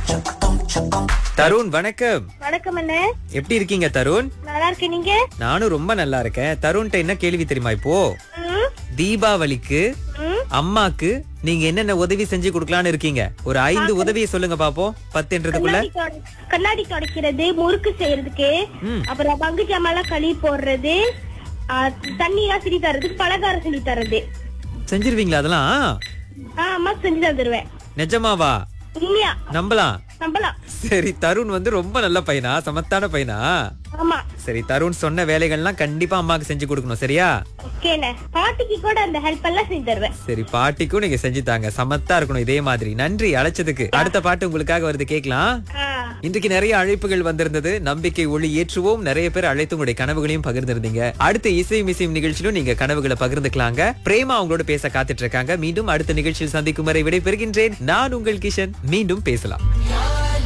தருண் வணக்கம் வணக்கம் அண்ணே எப்படி இருக்கீங்க தருண் நல்லா இருக்கேன் நீங்க நானும் ரொம்ப நல்லா இருக்கேன் தருண்ட்ட என்ன கேள்வி தெரியுமா இப்போ ம், தீபாவளிக்கு ம். அம்மாக்கு நீங்க என்னென்ன உதவி செஞ்சு கொடுக்கலாம்னு இருக்கீங்க ஒரு ஐந்து உதவியை சொல்லுங்க பாப்போம் பத்துன்றதுக்குள்ள கண்ணாடி தொட- கண்ணாடி துடைக்கிறது முறுக்கு செய்யறதுக்கு ம். அப்புறம் பங்கு ஜாமான்லாம் கழுவி போடுறது ஆ, தண்ணிலாம் சிரி தர்றதுக்கு பலகாரம் சொல்லி தர்றது செஞ்சிருவீங்களா அதெல்லாம் ஆ அம்மா செஞ்சு தந்துருவேன் நிஜமாவா உண்மையா நம்பலாம் நம்பலாம் சரி தருண் வந்து ரொம்ப நல்ல பையனா சமத்தான பையனா ஆமா சரி தருண் சொன்ன வேலைகள்லாம் கண்டிப்பா அம்மாக்கு செஞ்சு கொடுக்கணும் சரியா ஓகேண்ணே பாட்டிக்கு கூட அந்த ஹெல்ப் எல்லாம் செஞ்சு தருவேன் சரி பாட்டிக்கும் நீங்க செஞ்சு தாங்க சமத்தா இருக்கணும் இதே மாதிரி நன்றி அழைச்சதுக்கு அடுத்த பாட்டு உங்களுக்காக வருது கேக்கலாம் ஆ, இன்றைக்கு நிறைய அழைப்புகள் வந்திருந்தது நம்பிக்கை ஒளி ஏற்றுவோம் நிறைய பேர் அழைத்து உங்களுடைய கனவுகளையும் பகிர்ந்திருந்தீங்க அடுத்த இசை மிசையும் நிகழ்ச்சியிலும் நீங்க கனவுகளை பகிர்ந்துக்கலாங்க பிரேமா அவங்களோட பேச காத்துட்டு இருக்காங்க மீண்டும் அடுத்த நிகழ்ச்சியில் சந்திக்கும் வரை விடை பெறுகின்றேன் நான் உங்கள் கிஷன் மீண்டும் பேசலாம்